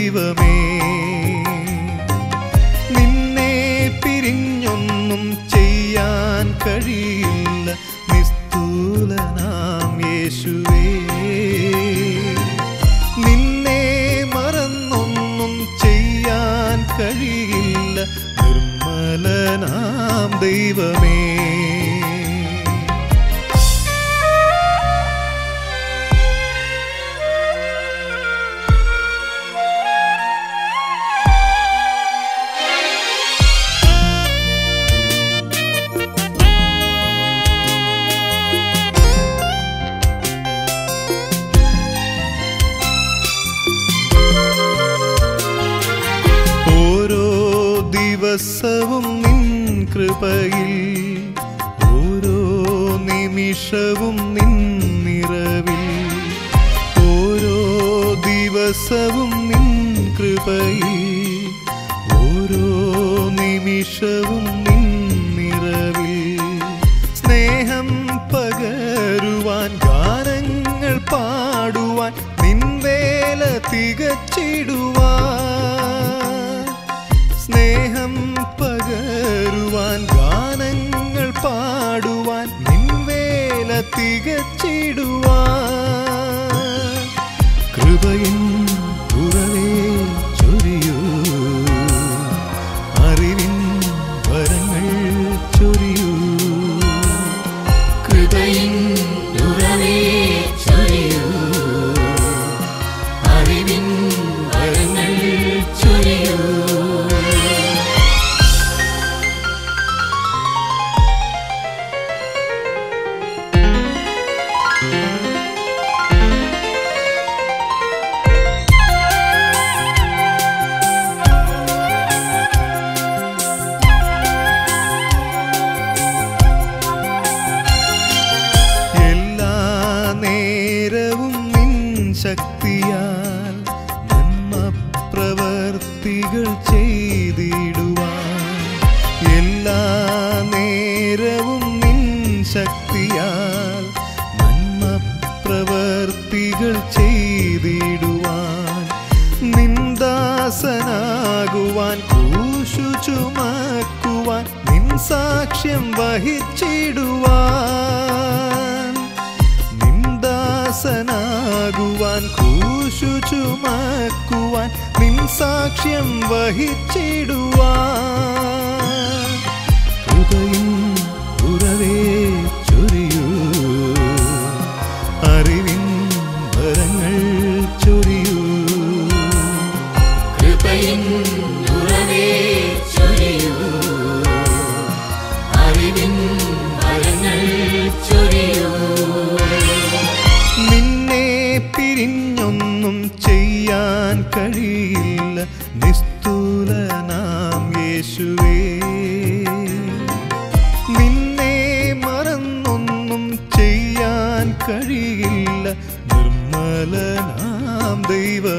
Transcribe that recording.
ദൈവമേ നിന്നെ പിരിഞ്ഞൊന്നും ചെയ്യാൻ കഴിയില്ല നിസ്തൂലനാം യേശുവേ നിന്നെ മറന്നൊന്നും ചെയ്യാൻ കഴിയില്ല നിർമ്മലനാം ദൈവമേ ഓരോ ദിവസവും നിൻ കൃപയിൽ ഓരോ നിമിഷവും നിൻ നിറവിൽ ഓരോ ദിവസവും നിൻ കൃപയിൽ ഓരോ നിമിഷവും നിൻ നിറവിൽ സ്നേഹം പകരുവാൻ ഗാനങ്ങൾ പാടുവാൻ നിൻ വേല തികച്ചിടുവാൻ സ്നേഹം പകരുവാൻ ഗാനങ്ങൾ പാടുവാൻ നിൻ വേല തികച്ചിടുവാൻ കൃപയിൻ ഉറവേ ചൊരിയൂ അറിവിൻ വരങ്ങൾ ചൊരിയൂ കൃപയിൻ ഉറവേ ചൊരിയൂ അറിവിൻ വരങ്ങൾ ചൊരിയൂ എല്ലാ നേരവും നിൻ ശക്തിയാൽ നന്മ പ്രവർത്തികൾ ചെയ്തിടുവാൻ എല്ലാ നേരവും നിൻ ശക്തിയാൽ നന്മ പ്രവർത്തികൾ ചെയ്തിടുവാൻ നിന്ദാസനാകുവാൻ ക്രൂശു ചുമക്കുവാൻ നിൻ സാക്ഷ്യം വഹിച്ചിടുവാൻ നിന്ദാസനാകുവാൻ ക്രൂശു ചുമക്കുവാൻ നിൻ സാക്ഷ്യം വഹിച്ചിടുവാൻ ഹൃദയം ഉറവേ ചൊരിയൂ അറിവിൻ വരങ്ങൾ ചൊരിയൂ കൃപയിൻ ഉറവേ ചൊരിയൂ അറിവിൻ വരങ്ങൾ ചൊരിയൂ നിന്നെ പിരിഞ്ഞൊന്നും ചെയ്യാൻ കഴിയില്ല നിസ്തുലനാം യേശുവേ നിന്നെ മറന്നൊന്നും ചെയ്യാൻ കഴിയില്ല നിർമ്മലനാം ദൈവമേ